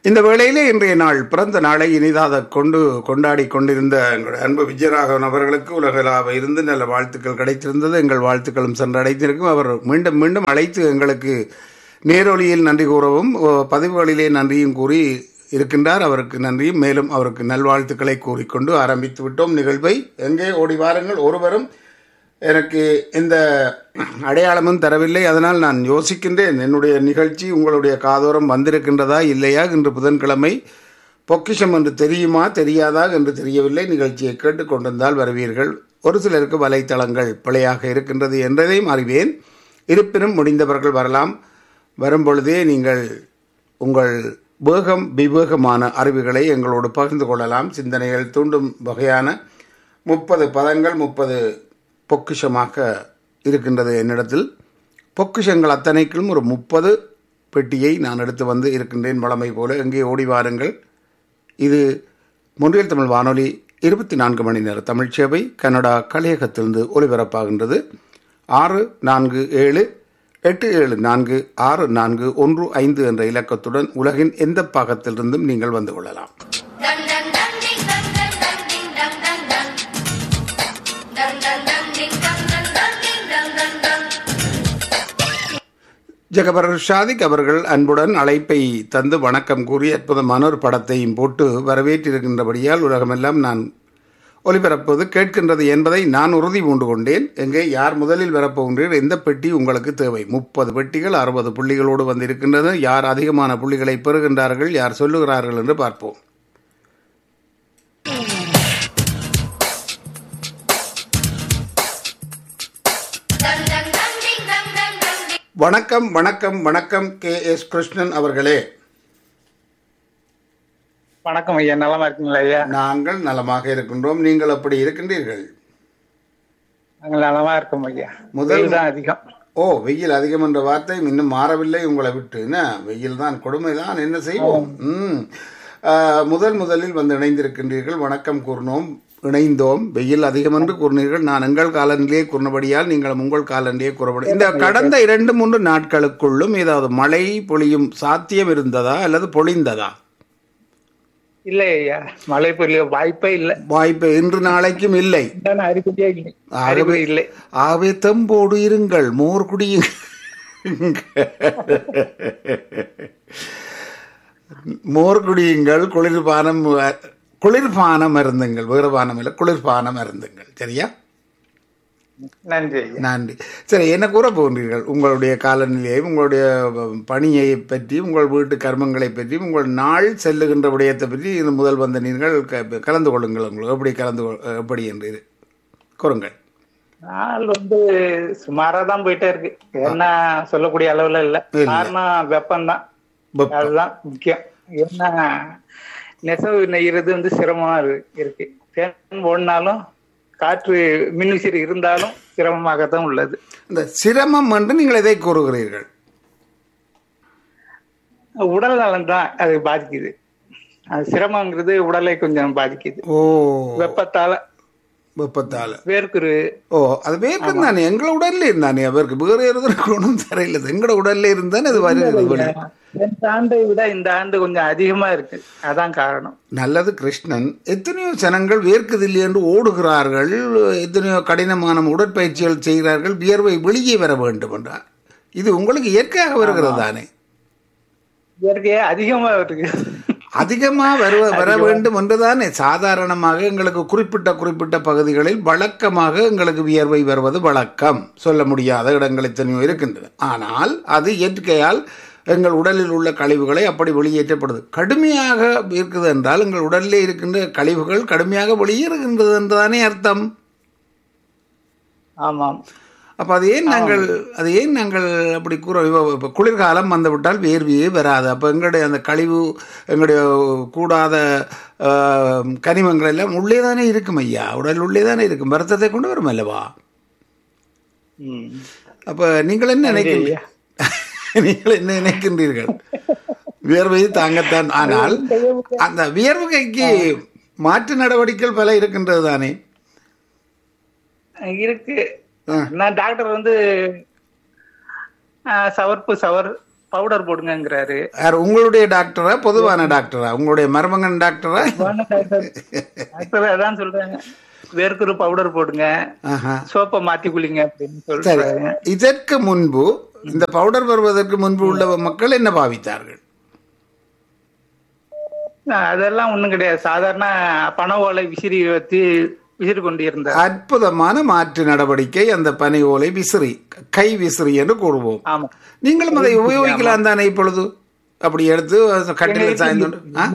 இந்த வேளையிலே இன்றைய நாள் பிறந்த நாளை இனிதாக கொண்டு கொண்டாடி கொண்டிருந்த எங்களுடைய அன்பு விஜயராகவன் அவர்களுக்கு உலகளாவ இருந்து நல்ல வாழ்த்துக்கள் கிடைத்திருந்தது எங்கள் வாழ்த்துக்களும் சென்றடைத்திருக்கும் அவர் மீண்டும் மீண்டும் அழைத்து எங்களுக்கு நேரொலியில் நன்றி கூறவும் ஓ, பதிவுகளிலே நன்றியும் கூறி இருக்கின்றார் அவருக்கு நன்றியும் மேலும் அவருக்கு நல்வாழ்த்துக்களை கூறிக்கொண்டு ஆரம்பித்து விட்டோம் நிகழ்வை எங்கே ஓடி வாருங்கள் ஒருவரும் எனக்கு இந்த அடையாளமும் தரவில்லை அதனால் நான் யோசிக்கின்றேன் என்னுடைய நிகழ்ச்சி உங்களுடைய காதோரம் வந்திருக்கின்றதா இல்லையா இன்று புதன்கிழமை பொக்கிஷம் என்று தெரியுமா தெரியாதா என்று தெரியவில்லை நிகழ்ச்சியை கேட்டுக்கொண்டிருந்தால் வருவீர்கள் ஒரு சிலருக்கு வலைத்தளங்கள் பிழையாக இருக்கின்றது என்றதையும் அறிவேன் இருப்பினும் முடிந்தவர்கள் வரலாம் வரும்பொழுதே நீங்கள் உங்கள் வேகம் விவேகமான அறிவுகளை எங்களோடு பகிர்ந்து கொள்ளலாம் சிந்தனைகள் தூண்டும் வகையான முப்பது பதங்கள் முப்பது பொக்கிஷமாக இருக்கின்றது என்னிடத்தில் பொக்கிஷங்கள் அத்தனைக்கும் ஒரு முப்பது பெட்டியை நான் எடுத்து வந்து இருக்கின்றேன் வளமை போல எங்கே ஓடி வாருங்கள் இது முன்றியல் தமிழ் வானொலி இருபத்தி நான்கு மணி நேர தமிழ் சேவை கனடா கலையகத்திலிருந்து ஒலிபரப்பாகின்றது ஆறு நான்கு ஏழு எட்டு ஏழு நான்கு ஆறு நான்கு ஒன்று ஐந்து என்ற இலக்கத்துடன் உலகின் எந்த பாகத்திலிருந்தும் நீங்கள் வந்து கொள்ளலாம் Dum dum dum ding dum dum dum ding dum dum dum. Dum dum dum ding dum dum dum ding dum dum dum. Jahabar ஷாதிக் அவர்கள் அன்புடன் அழைப்பை தந்து வணக்கம் கூறி அற்புதமான ஒரு படத்தையும் போட்டு வரவேற்றிருக்கின்றபடியால் உலகமெல்லாம் நான் ஒலிபரப்புவது கேட்கின்றது என்பதை நான் உறுதி பூண்டு கொண்டேன் எங்கே யார் முதலில் வரப்போகின்றீர் எந்த பெட்டி உங்களுக்கு தேவை முப்பது பெட்டிகள் அறுபது புள்ளிகளோடு வந்து இருக்கின்றது யார் அதிகமான புள்ளிகளை பெறுகின்றார்கள் யார் சொல்லுகிறார்கள் என்று பார்ப்போம் Dum dum dum ding dum dum dum ding. வணக்கம் வணக்கம் வணக்கம் கே எஸ் கிருஷ்ணன் அவர்களே வணக்கம் ஐயா நலமா இருக்கீங்களா ஐயா நாங்கள் நலமாக இருக்கின்றோம் நீங்கள் அப்படி இருக்கின்றீர்கள் நாங்கள் நலமா இருக்கோம் ஐயா முதல்- முதல் தான் அதிகம் ஓ வெயில் அதிகம் என்ற வார்த்தை இன்னும் மாறவில்லை உங்களை விட்டு என்ன வெயில் தான் கொடுமைதான் என்ன செய்வோம் ம் ஆ, முதல் முதலில் வந்து இணைந்திருக்கின்றீர்கள் வணக்கம் கூறினோம் இணைந்தோம் வெயில் அதிகம் என்று கூறினீர்கள் நான் எங்கள் காலநிலையே கூறினபடியால் நீங்கள் உங்கள் காலநிலையே கூறப்படும் இந்த கடந்த இரண்டு மூன்று நாட்களுக்குள்ளும் ஏதாவது மழை பொழியும் சாத்தியம் இருந்ததா அல்லது பொழிந்ததா இல்லை ஐயா மழை பொழிய வாய்ப்பே இல்லை வாய்ப்பு இன்று நாளைக்கும் இல்லை உண்டான அறிகுறியே இல்லை ஆகவே- அறிகுறி இல்லை ஆகவே தெம்போடு இருங்கள் மோர் குடியுங்கள் மோர் குடியுங்கள் குளிர்பானம் அ- குளிர்பானம் அருந்துங்கள் வேறு பானம் இல்லை குளிர்பானம் அருந்துங்கள் சரியா நன்றி ஐயா நன்றி சரி என்ன கூற போகின்றீர்கள் உங்களுடைய காலநிலையை உங்களுடைய பணியை பற்றி உங்கள் வீட்டு கர்மங்களை பற்றி உங்கள் நாள் செல்லுகின்ற விடயத்தை பற்றி இது முதல் வந்த நீங்கள் க- கலந்து கொள்ளுங்கள் உங்களுக்கு எப்படி கலந்து கொள்- எப்படி என்று இது கூறுங்கள் நாள் வந்து சுமாரா தான் போயிட்டே இருக்கு என்ன சொல்லக்கூடிய அளவுல இல்ல இல்ல. காரணம் வெப்பம்தான் வெப்பம். அதுதான் முக்கியம் என்ன நெசவு நெய்யறது வந்து சிரமமா இரு- இருக்கு ஃபேன் ஓடினாலும் காற்று மின்விசிறி இருந்தாலும் சிரமமாகத்தான் உள்ளது இந்த சிரமம் என்று நீங்கள் எதை கூறுகிறீர்கள் உடல் நலம் தான் அது பாதிக்குது அது சிரமங்கிறது உடலை கொஞ்சம் பாதிக்குது ஓ வெப்பத்தால வெப்பத்தால வேர்க்குரு ஓ அது வேர்க்கும் தானே எங்கள உடல்ல இருந்தானே அவருக்கு வேற எதுவும் ஒன்றும் தரையில எங்களோட உடல்ல இருந்தானே அது வருகிறது வெளியே. இந்த ஆண்டை விட இந்த ஆண்டு கொஞ்சம் அதிகமா இருக்கு அதான் காரணம் நல்லது கிருஷ்ணன் எத்தனையோ ஜனங்கள் வேர்க்குதில்லை என்று ஓடுகிறார்கள் எத்தனையோ கடினமான உடற்பயிற்சிகள் செய்கிறார்கள் வியர்வை வெளியே வர வேண்டும் என்றார் இது உங்களுக்கு இயற்கையாக வருகிறது தானே இயற்கையே அதிகமா இருக்கு அதிகமா வருவ வர வேண்டும் என்றுதானே சாதாரணமாக எங்களுக்கு குறிப்பிட்ட குறிப்பிட்ட பகுதிகளில் வழக்கமாக எங்களுக்கு வியர்வை வருவது வழக்கம் சொல்ல முடியாத இடங்கள் எத்தனையோ இருக்கின்றன ஆனால் அது இயற்கையால் எங்கள் உடலில் உள்ள கழிவுகளை அப்படி வெளியேற்றப்படுது கடுமையாக இருக்குது என்றால் எங்கள் உடலில் இருக்கின்ற கழிவுகள் கடுமையாக வெளியேறுகின்றது என்றுதானே அர்த்தம் ஆமாம் அப்போ அது ஏன் நாங்கள் அது ஏன் நாங்கள் அப்படி கூற இப்போ குளிர்காலம் வந்துவிட்டால் வேர்வையே வராது அப்போ எங்களுடைய அந்த கழிவு எங்களுடைய கூடாத ஆஹ், கனிமங்கள் எல்லாம் உள்ளே தானே இருக்கும் ஐயா உடல் உள்ளே தானே இருக்கும் வருத்தத்தை கொண்டு வரும் அல்லவா ம். அப்போ நீங்கள் என்ன நினைக்கிறீர்கள் நீங்கள் என்ன நினைக்கின்றீர்கள் வியர்வை தாங்கத்தான் ஆனால் அந்த வியர்வைக்கு மாற்று நடவடிக்கைகள் பல இருக்கின்றது தானே இருக்கு ஆ. நான் டாக்டர் வந்து ஆ, சவர்ப்பு சவர் பவுடர் போடுங்கிறாரு யார் உங்களுடைய டாக்டரா பொதுவான டாக்டரா உங்களுடைய மருமகன் டாக்டரா டாக்டர் அதான் சொல்றாங்க வேர்க்குரு பவுடர் போடுங்க ஆஹா சோப்பை மாத்தி குளிங்க அப்படின்னு சரி சொல்றாங்க இதற்கு முன்பு இந்த பவுடர் வருவதற்கு முன்பு உள்ள மக்கள் என்ன பாவித்தார்கள் அதெல்லாம் ஒண்ணும் கிடையாது சாதாரண பண ஓலை விசிறி வச்சு விசிறி கொண்டு இருந்தார் அற்புதமான மாற்று நடவடிக்கை அந்த பனை ஓலை விசிறி கை விசிறி என்று கூறுவோம் ஆமா நீங்களும் அதை உபயோகிக்கலாம் தானே இப்பொழுது அப்படி எடுத்து கட்டில சாய்ந்து ஆ?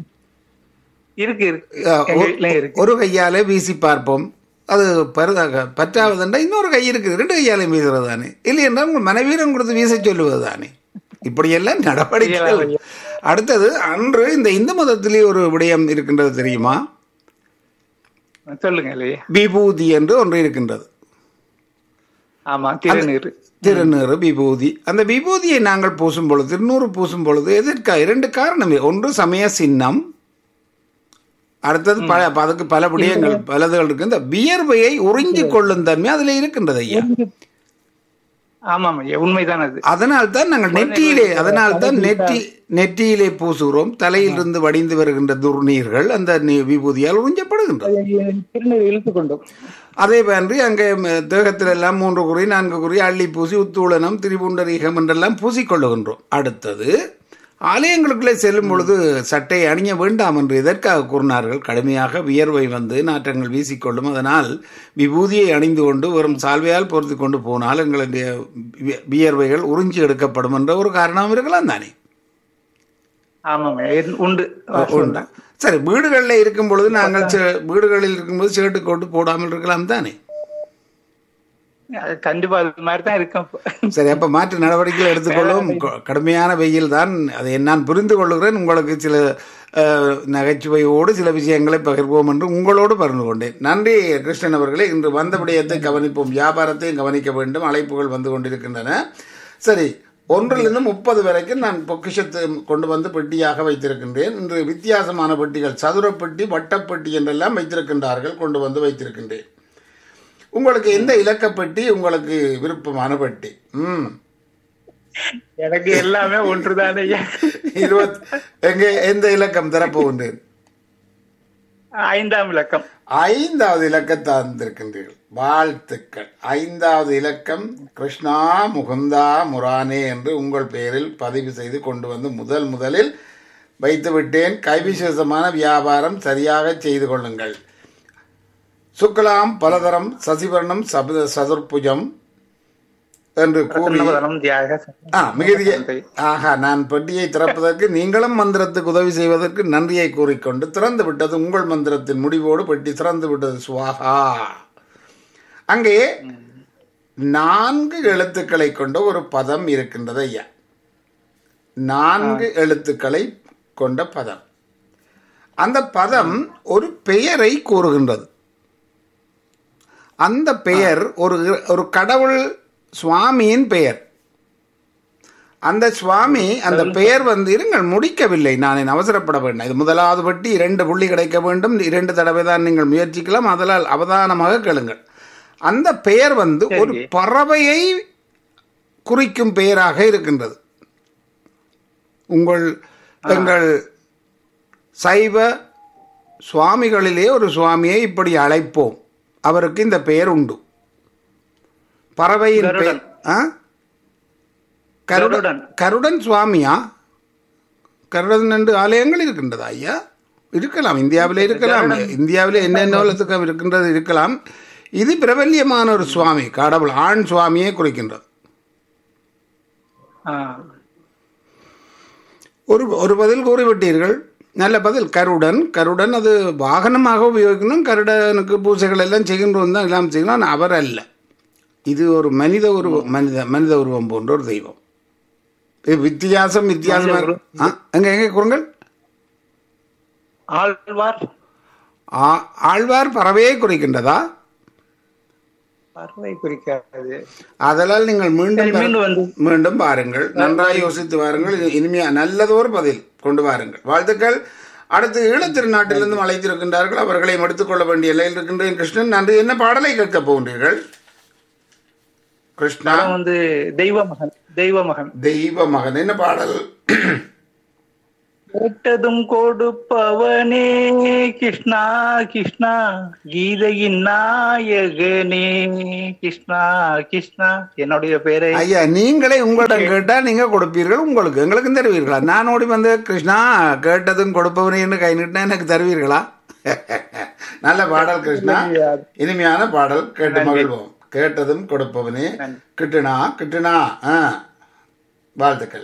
இருக்கு இருக்கு ஆ, எங்க ஒரு- வீட்லயும் இருக்கு ஒரு கையாலே வீசி பார்ப்போம் அது பருதாக பற்றாவதுண்டா இன்னொரு கை இருக்குது ரெண்டு கையாலையும் வீசுறது தானே இல்லை என்றால் உங்கள் மனைவியிடம் கொடுத்து வீச சொல்லுவது தானே இப்படியெல்லாம் நடவடிக்கைகள் அடுத்தது அன்று இந்த இந்து மதத்திலே ஒரு விடயம் இருக்கின்றது தெரியுமா சொல்லுங்க இல்லையா விபூதி என்று ஒன்று இருக்கின்றது ஆமா திருநீர் திருநீறு விபூதி அந்த விபூதியை நாங்கள் பூசும் பொழுது திருநூறு பூசும் பொழுது எதற்காக இரண்டு காரணம் ஒன்று சமய சின்னம் அடுத்தது பல அதுக்கு பல விடயங்கள் பலதுகள் இருக்கு இந்த வியர்வையை உறிஞ்சிக் கொள்ளும் தன்மை அதுல இருக்கின்றது ஐயா ஆமாம் ஐயா உண்மைதான் அது அதனால் தான் நாங்கள் நெற்றியிலே அதனால் தான் நெற்றி நெற்றியிலே பூசுகிறோம் தலையிலிருந்து வடிந்து வருகின்ற துர்நீர்கள் அந்த நீ- விபூதியால் உறிஞ்சப்படுகின்றது திருநீர் இழுத்து கொண்டோம் அதே போன்று அங்கே ம- தேகத்தில் எல்லாம் மூன்று குறி நான்கு குறி அள்ளி பூசி உத்தூளனம் திரிபுண்டரீகம் என்றெல்லாம் பூசிக்கொள்ளுகின்றோம் அடுத்தது ஆலயங்களுக்குள்ளே செல்லும் பொழுது சட்டை அணிய வேண்டாம் என்று எதற்காக கூறினார்கள் கடுமையாக வியர்வை வந்து நாற்றங்கள் வீசிக்கொள்ளும் அதனால் விபூதியை அணிந்து கொண்டு வெறும் சால்வையால் பொருத்தி கொண்டு போனால் எங்களுடைய வி- வியர்வைகள் உறிஞ்சி எடுக்கப்படும் என்ற ஒரு காரணம் இருக்கலாம் தானே ஆமாம் ஐயா இரு- உண்டு உண்டு. சரி வீடுகளில் இருக்கும் பொழுது நாங்கள் சே- வீடுகளில் இருக்கும்போது சேட்டு கோட்டு போடாமல் இருக்கலாம் தானே அது கண்டிப்பா அது மாதிரி தான் இருக்கும் இப்போ. சரி அப்ப மாற்று நடவடிக்கைகள் எடுத்துக்கொள்ளும் க- கடுமையான வெயில் தான் அதை நான் புரிந்து கொள்ளுகிறேன் உங்களுக்கு சில அஹ், நகைச்சுவையோடு சில விஷயங்களை பகிர்வோம் என்று உங்களோடு பகிர்ந்து கொண்டேன் நன்றி கிருஷ்ணன் அவர்களே இன்று வந்த விடயத்தை கவனிப்போம் வியாபாரத்தையும் கவனிக்க வேண்டும் அழைப்புகள் வந்து கொண்டிருக்கின்றன சரி ஒன்றிலிருந்து முப்பது வரைக்கும் நான் பொக்கிஷத்தை கொண்டு வந்து பெட்டியாக வைத்திருக்கின்றேன் இன்று வித்தியாசமான பெட்டிகள் சதுர பெட்டி வட்டப்பெட்டி என்றெல்லாம் வைத்திருக்கின்றார்கள் கொண்டு வந்து வைத்திருக்கின்றேன் உங்களுக்கு எந்த இலக்கப்பெட்டி உங்களுக்கு விருப்பமான பெட்டி ம் எனக்கு எல்லாமே ஒன்றுதான் ஐயா இருபத் எங்க எந்த இலக்கம் தரப்போகின்றேன் ஐந்தாம் இலக்கம் ஐந்தாவது இலக்கத்தை தந்திருக்கின்றீர்கள் வாழ்த்துக்கள் ஐந்தாவது இலக்கம் கிருஷ்ணா முகுந்தா முரானே என்று உங்கள் பெயரில் பதிவு செய்து கொண்டு வந்து முதல் முதலில் வைத்து விட்டேன் கைவிசேஷமான வியாபாரம் சரியாக செய்து கொள்ளுங்கள் சுக்லாம் பலதரம் சசிவர்ணம் சப சதுர்புஜம் என்று கூறி திருநவதனம் தியாக ஆ மிகுதிய ஆஹா நான் பெட்டியை திறப்பதற்கு நீங்களும் மந்திரத்துக்கு உதவி செய்வதற்கு நன்றியை கூறிக்கொண்டு திறந்து விட்டது உங்கள் மந்திரத்தின் முடிவோடு பெட்டி திறந்து விட்டது சுவாகா அங்கே நான்கு எழுத்துக்களை கொண்ட ஒரு பதம் இருக்கின்றது ஐயா நான்கு எழுத்துக்களை கொண்ட பதம் அந்த பதம் ஒரு பெயரை கூறுகின்றது அந்த பெயர் ஒரு ஒரு கடவுள் சுவாமியின் பெயர் அந்த சுவாமி அந்த பெயர் வந்து இருங்கள் முடிக்கவில்லை நான் என் அவசரப்பட வேண்டும் இது முதலாவது பட்டி இரண்டு புள்ளி கிடைக்க வேண்டும் இரண்டு தடவை தான் நீங்கள் முயற்சிக்கலாம் அதனால் அவதானமாக கேளுங்கள் அந்த பெயர் வந்து ஒரு பறவையை குறிக்கும் பெயராக இருக்கின்றது உங்கள் எங்கள் சைவ சுவாமிகளிலே ஒரு சுவாமியை இப்படி அழைப்போம் அவருக்கு இந்த பெயர் உண்டு பறவையின் பெயர் ஆ? கருடன் கருடன். கருடன் சுவாமியா கருடன் என்று ஆலயங்கள் இருக்கின்றதா ஐயா இருக்கலாம் இந்தியாவிலே இருக்கலாம் இந்தியாவிலே என்னென்ன உலகத்துக்கு இருக்கின்றது இருக்கலாம் இது பிரபல்யமான ஒரு சுவாமி கடவுள் ஆண் சுவாமியை குறிக்கின்றது ஆ. ஒரு ஒரு பதில் கூறிவிட்டீர்கள் நல்ல பதில் கருடன் கருடன் அது வாகனமாக உபயோகிக்கணும் கருடனுக்கு பூஜைகள் எல்லாம் செய்கின்றோம் தான் எல்லாம் செய்யணும் ஆனால் அவர் அல்ல இது ஒரு மனித உருவம் மனித மனித உருவம் போன்ற ஒரு தெய்வம் இது வித்தியாசம் வித்தியாசம் ஆ, எங்க எங்க கூறுங்கள் ஆழ்வார் ஆ- ஆழ்வார் பறவையை குறிக்கின்றதா பறவை குறிக்காது அதனால் நீங்கள் மீண்டும் சரி, மீண்டும் வந்து மீண்டும் பாருங்கள் நன்றாக யோசித்து வாருங்கள் இது இனிமையா நல்லதொரு பதில் கொண்டு வாருங்கள் வாழ்த்துக்கள் அடுத்து ஈழத்திருநாட்டிலிருந்து அழைத்திருக்கின்றார்கள் அவர்களையும் எடுத்துக்கொள்ள வேண்டிய நிலையில் இருக்கின்றேன் கிருஷ்ணன் நன்றி என்ன பாடலை கேட்கப் போகின்றீர்கள் கிருஷ்ணா படம் வந்து தெய்வ மகன் தெய்வ மகன் தெய்வ மகன் என்ன பாடல் கேட்டதும் கொடுப்பவனே கிருஷ்ணா கிருஷ்ணா கீதையின் நாயகனே கிருஷ்ணா கிருஷ்ணா என்னுடைய பேரை ஐயா நீங்களே உங்களிடம் கேட்டா நீங்க கொடுப்பீர்கள் உங்களுக்கு எங்களுக்கும் தருவீர்களா நான் ஓடி வந்து கிருஷ்ணா கேட்டதும் கொடுப்பவனே என்று கை நீட்டினா எனக்கு தருவீர்களா நல்ல பாடல் கிருஷ்ணா இனிமையான பாடல் கேட்டு மகிழ்வோம் கேட்டதும் கொடுப்பவனே கிட்டுனா கிட்டுனா ஆ வாழ்த்துக்கள்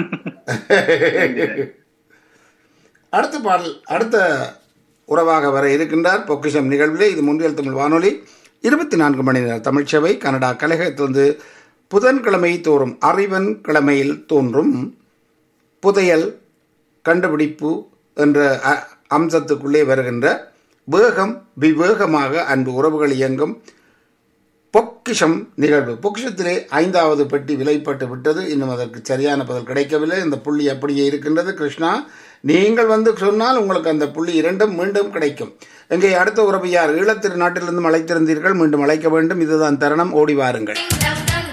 அடுத்த பாடல் அடுத்த உறவாக வர இருக்கின்றார் பொக்கிஷம் நிகழ்விலே இது முன்றியல் தமிழ் வானொலி இருபத்தி நான்கு மணி நேர தமிழ்ச்சபை கனடா கழகத்திலிருந்து புதன்கிழமை தோறும் அறிவன் கிழமையில் தோன்றும் புதையல் கண்டுபிடிப்பு என்ற அ- அம்சத்துக்குள்ளே வருகின்ற வேகம் விவேகமாக அன்பு உறவுகள் இயங்கும் பொக்கிஷம் நிகழ்வு பொக்கிஷத்திலே ஐந்தாவது பெட்டி விலைப்பட்டு விட்டது இன்னும் அதற்கு சரியான பதில் கிடைக்கவில்லை இந்த புள்ளி அப்படியே இருக்கின்றது கிருஷ்ணா நீங்கள் வந்து சொன்னால் உங்களுக்கு அந்த புள்ளி இரண்டும் மீண்டும் கிடைக்கும் எங்கே அடுத்த உறவு யார் ஈழத்திரு நாட்டிலிருந்து அழைத்திருந்தீர்கள் மீண்டும் அழைக்க வேண்டும் இதுதான் தருணம் ஓடி வாருங்கள் ding dong